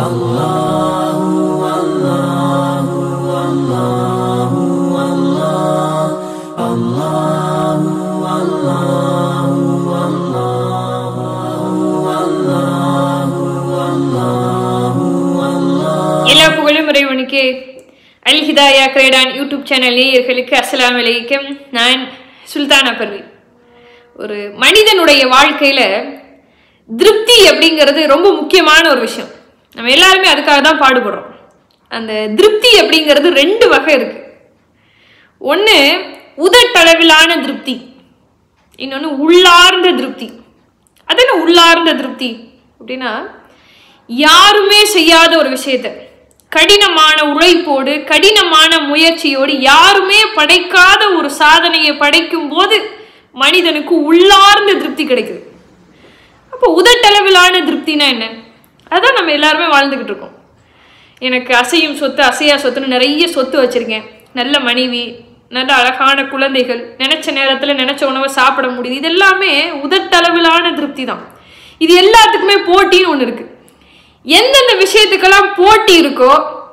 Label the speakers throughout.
Speaker 1: எல்லா புகழும் இறைவனுக்கு அல் ஹிதாயா கிரேடான் யூடியூப் சேனல் நேயர்களுக்கு அஸ்ஸலாமு அலைக்கும் நான் சுல்தானா பர்வி ஒரு மனிதனுடைய வாழ்க்கையில திருப்தி அப்படிங்கிறது ரொம்ப முக்கியமான ஒரு விஷயம் நம்ம எல்லாருமே அதுக்காக தான் பாடுபடுறோம் அந்த திருப்தி அப்படிங்கிறது ரெண்டு வகை இருக்கு ஒன்று உதட்டளவிலான திருப்தி இன்னொன்று உள்ளார்ந்த திருப்தி அது என்ன உள்ளார்ந்த திருப்தி அப்படின்னா யாருமே செய்யாத ஒரு விஷயத்த கடினமான உழைப்போடு கடினமான முயற்சியோடு யாருமே படைக்காத ஒரு சாதனையை படைக்கும் போது மனிதனுக்கு உள்ளார்ந்த திருப்தி கிடைக்குது அப்போ உதட்டளவிலான திருப்தினா என்ன அதான் நம்ம எல்லாருமே வாழ்ந்துக்கிட்டு இருக்கோம் எனக்கு அசையும் சொத்து அசையா சொத்துன்னு நிறைய சொத்து வச்சிருக்கேன் நல்ல மனைவி நல்ல அழகான குழந்தைகள் நினைச்ச நேரத்தில் நினைச்ச உணவை சாப்பிட முடியுது இது எல்லாமே உதட்டளவிலான திருப்தி தான் இது எல்லாத்துக்குமே போட்டின்னு ஒன்று இருக்கு எந்தெந்த விஷயத்துக்கெல்லாம் போட்டி இருக்கோ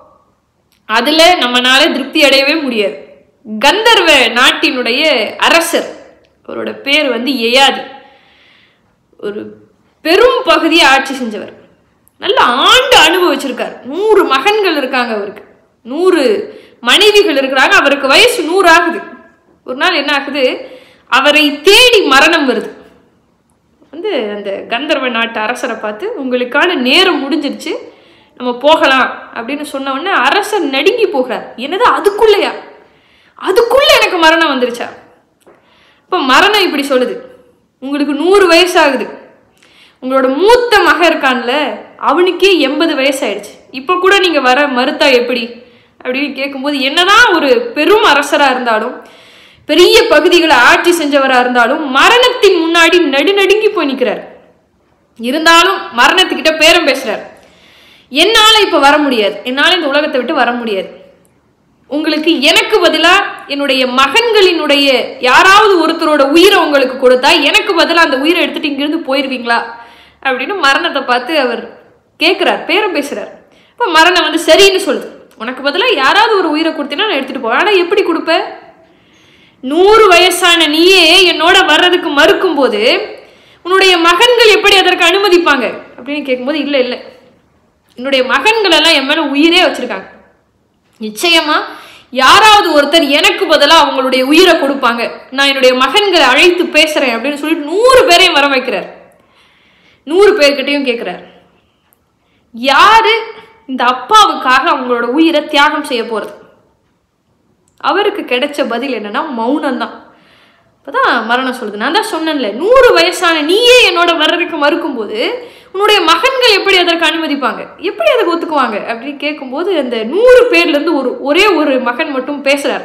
Speaker 1: அதுல நம்மனால திருப்தி அடையவே முடியாது கந்தர்வ நாட்டினுடைய அரசர் அவரோட பேர் வந்து யயாதி ஒரு பெரும் பகுதியை ஆட்சி செஞ்சவர் நல்ல ஆண்டு அனுபவிச்சிருக்கார் நூறு மகன்கள் இருக்காங்க அவருக்கு நூறு மனைவிகள் இருக்கிறாங்க அவருக்கு வயசு நூறு ஆகுது ஒரு நாள் என்ன ஆகுது அவரை தேடி மரணம் வருது வந்து அந்த கந்தர்வ நாட்டு அரசரை பார்த்து உங்களுக்கான நேரம் முடிஞ்சிருச்சு நம்ம போகலாம் அப்படின்னு சொன்ன உடனே அரசர் நடுங்கி போகிறார் என்னது அதுக்குள்ளேயா அதுக்குள்ள எனக்கு மரணம் வந்துருச்சா இப்போ மரணம் இப்படி சொல்லுது உங்களுக்கு நூறு வயசு ஆகுது உங்களோட மூத்த மகன் இருக்கான்ல அவனுக்கே எண்பது வயசாயிடுச்சு இப்போ கூட நீங்கள் வர மறுத்தா எப்படி அப்படின்னு கேட்கும்போது என்னதான் ஒரு பெரும் அரசராக இருந்தாலும் பெரிய பகுதிகளை ஆட்சி செஞ்சவராக இருந்தாலும் மரணத்தின் முன்னாடி நடுநடுங்கி போய் நிற்கிறார் இருந்தாலும் மரணத்துக்கிட்ட பேரம் பேசுறார் என்னால் இப்போ வர முடியாது என்னால் இந்த உலகத்தை விட்டு வர முடியாது உங்களுக்கு எனக்கு பதிலாக என்னுடைய மகன்களினுடைய யாராவது ஒருத்தரோட உயிரை உங்களுக்கு கொடுத்தா எனக்கு பதிலாக அந்த உயிரை எடுத்துட்டு இங்கிருந்து போயிடுவீங்களா அப்படின்னு மரணத்தை பார்த்து அவர் கேட்குறார் பேரம் பேசுறார் இப்போ மரணம் வந்து சரின்னு சொல்லுது உனக்கு பதிலாக யாராவது ஒரு உயிரை கொடுத்தீங்கன்னா நான் எடுத்துட்டு போவேன் ஆனால் எப்படி கொடுப்ப நூறு வயசான நீயே என்னோட வர்றதுக்கு மறுக்கும் போது உன்னுடைய மகன்கள் எப்படி அதற்கு அனுமதிப்பாங்க அப்படின்னு கேட்கும்போது இல்லை இல்லை என்னுடைய மகன்கள் எல்லாம் என் மேலே உயிரே வச்சிருக்காங்க நிச்சயமா யாராவது ஒருத்தர் எனக்கு பதிலாக அவங்களுடைய உயிரை கொடுப்பாங்க நான் என்னுடைய மகன்களை அழைத்து பேசுறேன் அப்படின்னு சொல்லிட்டு நூறு பேரையும் வர வைக்கிறார் நூறு பேர்கிட்டையும் கேட்குறார் யாரு இந்த அப்பாவுக்காக அவங்களோட உயிரை தியாகம் செய்ய போறது அவருக்கு கிடைச்ச பதில் என்னன்னா மௌனம் தான் அப்பதான் மரணம் சொல்லுது நான் தான் சொன்னேன்ல நூறு வயசான நீயே என்னோட வர்றதுக்கு மறுக்கும்போது உன்னுடைய மகன்கள் எப்படி அதற்கு அனுமதிப்பாங்க எப்படி அதுக்கு ஒத்துக்குவாங்க அப்படின்னு கேட்கும்போது அந்த நூறு பேர்ல இருந்து ஒரு ஒரே ஒரு மகன் மட்டும் பேசுறார்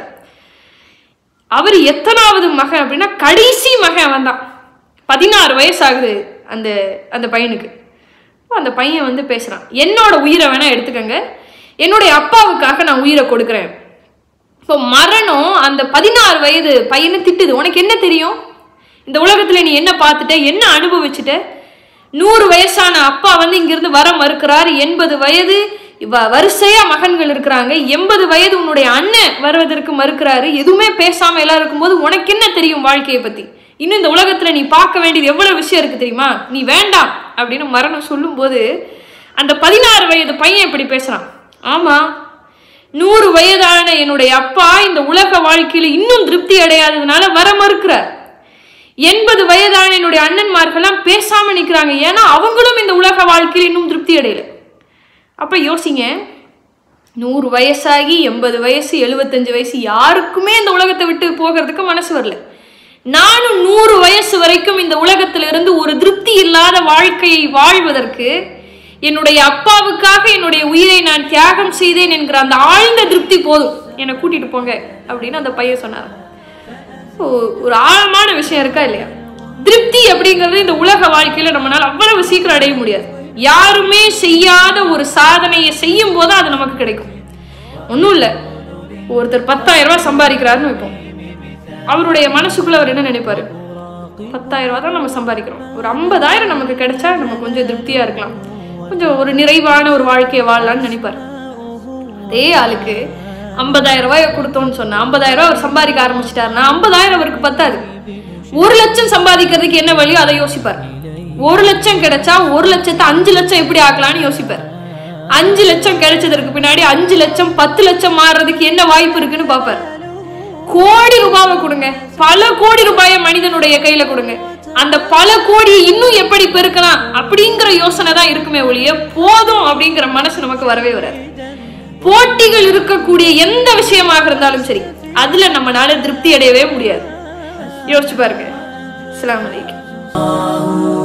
Speaker 1: அவர் எத்தனாவது மகன் அப்படின்னா கடைசி மகன் அவன் தான் பதினாறு வயசு ஆகுது அந்த அந்த பையனுக்கு அந்த பையன் வந்து பேசுறான் என்னோட உயிரை வேணா எடுத்துக்கங்க என்னுடைய அப்பாவுக்காக நான் உயிரை கொடுக்குறேன் இப்போ மரணம் அந்த பதினாறு வயது பையனை திட்டுது உனக்கு என்ன தெரியும் இந்த உலகத்துல நீ என்ன பார்த்துட்ட என்ன அனுபவிச்சுட்ட நூறு வயசான அப்பா வந்து இங்கிருந்து வர மறுக்கிறார் எண்பது வயது வ- வரிசையா மகன்கள் இருக்கிறாங்க எண்பது வயது உன்னுடைய அண்ணன் வருவதற்கு மறுக்கிறாரு எதுவுமே பேசாம எல்லாம் இருக்கும்போது உனக்கு என்ன தெரியும் வாழ்க்கையை பத்தி இன்னும் இந்த உலகத்துல நீ பார்க்க வேண்டியது எவ்வளவு விஷயம் இருக்கு தெரியுமா நீ வேண்டாம் அப்படின்னு மரணம் சொல்லும்போது அந்த பதினாறு வயது பையன் இப்படி பேசுறான் ஆமா நூறு வயதான என்னுடைய அப்பா இந்த உலக வாழ்க்கையில இன்னும் திருப்தி அடையாததுனால வர மறுக்கிறார் எண்பது வயதான என்னுடைய அண்ணன்மார்கள்லாம் பேசாம நிக்கிறாங்க ஏன்னா அவங்களும் இந்த உலக வாழ்க்கையில இன்னும் திருப்தி அடையல அப்ப யோசிங்க நூறு வயசாகி எண்பது வயசு எழுபத்தஞ்சு வயசு யாருக்குமே இந்த உலகத்தை விட்டு போகிறதுக்கு மனசு வரல நானும் நூறு வயசு வரைக்கும் இந்த உலகத்திலிருந்து ஒரு திருப்தி இல்லாத வாழ்க்கையை வாழ்வதற்கு என்னுடைய அப்பாவுக்காக என்னுடைய உயிரை நான் தியாகம் செய்தேன் என்கிற அந்த ஆழ்ந்த திருப்தி போதும் என்னை கூட்டிட்டு போங்க அப்படின்னு அந்த பையன் சொன்னார் ஓ- ஒரு ஆழமான விஷயம் இருக்கா இல்லையா திருப்தி அப்படிங்கிறது இந்த உலக வாழ்க்கையில நம்மளால அவ்வளவு சீக்கிரம் அடைய முடியாது யாருமே செய்யாத ஒரு சாதனையை செய்யும் போது அது நமக்கு கிடைக்கும் ஒன்றும் இல்லை ஒருத்தர் பத்தாயிரம் ரூபாய் சம்பாதிக்கிறாருன்னு வைப்போம் அவருடைய மனசுக்குள்ள அவர் என்ன நினைப்பாரு பத்தாயிரம் ரூபாய் தான் நம்ம சம்பாதிக்கிறோம் ஒரு ஐம்பதாயிரம் நமக்கு கிடைச்சா நம்ம கொஞ்சம் திருப்தியா இருக்கலாம் கொஞ்சம் ஒரு நிறைவான ஒரு வாழ்க்கையை வாழலாம்னு நினைப்பார் அதே ஆளுக்கு ஐம்பதாயிரம் ரூபாய் கொடுத்தோம்னு சொன்னா ஐம்பதாயிரம் ரூபாய் அவர் சம்பாதிக்க ஆரம்பிச்சிட்டாருன்னா ஐம்பதாயிரம் அவருக்கு பத்தாது ஒரு லட்சம் சம்பாதிக்கிறதுக்கு என்ன வழியோ அதை யோசிப்பார் ஒரு லட்சம் கிடைச்சா ஒரு லட்சத்தை அஞ்சு லட்சம் எப்படி ஆக்கலாம்னு யோசிப்பார் அஞ்சு லட்சம் கிடைச்சதற்கு பின்னாடி அஞ்சு லட்சம் பத்து லட்சம் மாறுறதுக்கு என்ன வாய்ப்பு இருக்குன்னு பார்ப்பார் கோடி ரூபாவை கொடுங்க பல கோடி ரூபாயை மனிதனுடைய கையில கொடுங்க அந்த பல கோடியை இன்னும் எப்படி பெருக்கலாம் அப்படிங்கிற யோசனை தான் இருக்குமே ஒழிய போதும் அப்படிங்கிற மனசு நமக்கு வரவே வராது போட்டிகள் இருக்கக்கூடிய எந்த விஷயமாக இருந்தாலும் சரி அதுல நம்மளால திருப்தி அடையவே முடியாது யோசிச்சு பாருங்க அஸ்ஸலாமு அலைக்கும்